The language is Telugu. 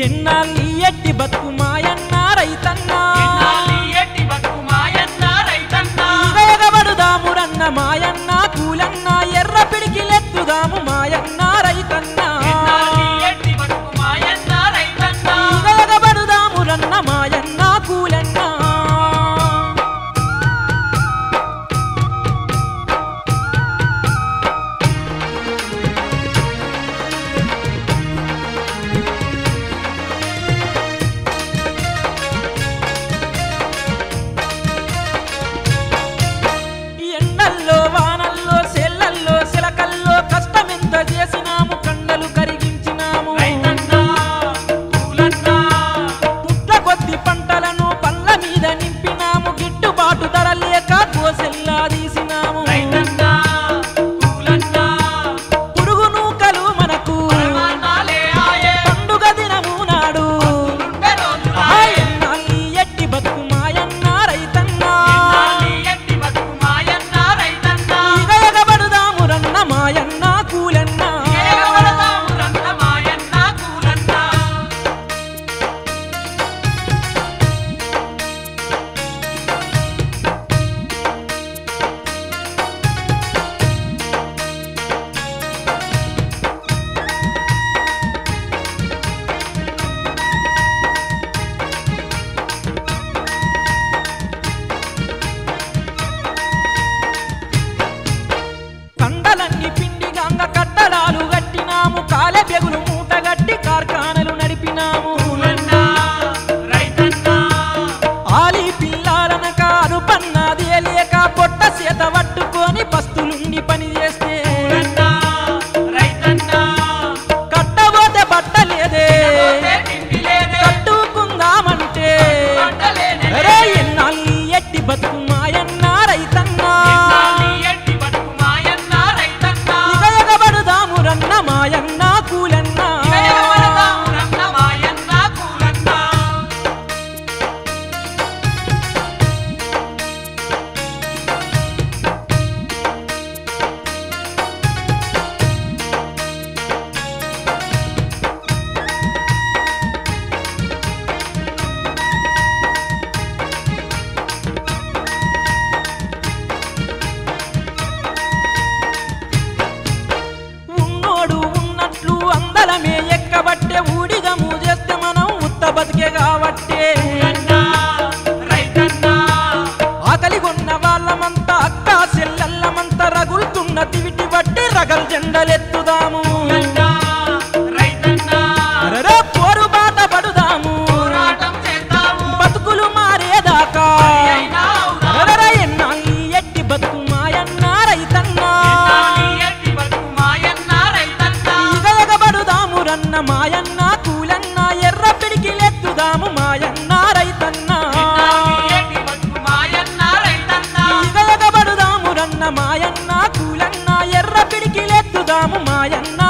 ఎన్నాళ్ళి ఎట్టి బతుకు మాయన్న రైతన్నా ఎన్నాళ్ళి ఎట్టి బతుకు మాయన్న రైతన్నా వేగబడుదామురన్న మాయన్న కూలన్న ఎర్ర పిడికిలెత్తుదాము మాయన్న రైతన్నా ఎన్నాళ్ళి ఎట్టి బతుకు మాయన్న రైతన్నా వేగబడుదామురన్న మాయన్న కూలన్న ఎండల్లో వానల్లో సెల్లల్లో సిలకల్లో కష్టమెంత చేసినాము కండలు కరిగించినాము రైతన్నా పూలన్నా పుట్ల కొద్ది పంటలను పళ్ళ మీద నింపినాము గిట్టుబాటు ధర లేక కోసెల్లా తీసినాము రైతన్నా పూలన్నా పురుగు నూకలు మనకు పరమాన్నాలే ఆయే పండుగ దినము నాడు ఉండే రోజులాయే ఆయన్నాళ్ళి ఎట్టి బతుకు మాయన్న రైతన్నా ఎన్నాళ్ళి ఎట్టి బతుకు మాయన్న రైతన్నా ఇగయగబడుదాము రన్న మాయన్న కూలన్న ఏగబడదాము రన్న మాయన్న కూలన్నా కండలన్నీ పిండి గంగ కట్టడాలు కట్టినాము కాలె బెగులు మూట గట్టి కార్ఖానలు నడిపినాము పూలన్నా రైతన్నా ఆలి పిల్లాలనక అనుపన్నది లేక పొట్ట చేత పట్టుకొని పస్తులుండి పని చేస్తే పూలన్నా రైతన్నా కట్టబోతే బట్టలేదే పోతే తిండి లేదే కట్టుకుందామంటే పంటలేనే రే ఎన్నాళ్ళి ఎట్టి బతుకు మాయన్న రైతన్నా ఎన్నాళ్ళి ఎట్టి బతుకు మాయన్న రైతన్నా ఇగయగబడుదాము రన్న మాయన్న కూలన్న ఏగబడదాము రన్న మాయన్న కూలన్నా ఉన్నోడు ఉన్నట్లు అందలమే ఎక్కబట్టే ఊడిగము చేస్తే మనం ఉత్త బతికే కాబట్టే పూలన్నా రైతన్నా ఆకలి కొన్న వాళ్ళమంతా అక్క చెల్లెల్లమంతా రగులుతున్న తివిటి బట్టి రగల్ జెండలెత్తుదాము పూలన్నా రైతన్నా అరెరే పోరు బాట పడుదాము పోరాటం చేద్దాము బతుకులు మారేదాకా అయినా అవుదాము. అరెరే ఎన్నాళ్ళి ఎట్టి బతుకు మాయన్న రైతన్నా ఎన్నాళ్ళి ఎట్టి బతుకు మాయన్న రైతన్నా ఇగయగబడుదాము రన్న మాయన్న కూలన్న ఎర్ర పిడికిలెత్తుదాము మాయన్న రైతన్నా ఎన్నాళ్ళి ఎట్టి బతుకు మాయన్న రైతన్నా ఇగయగబడుదాము రన్న మాయన్న కూలన్న ఎర్ర పిడికిలెత్తుదాము మాయన్న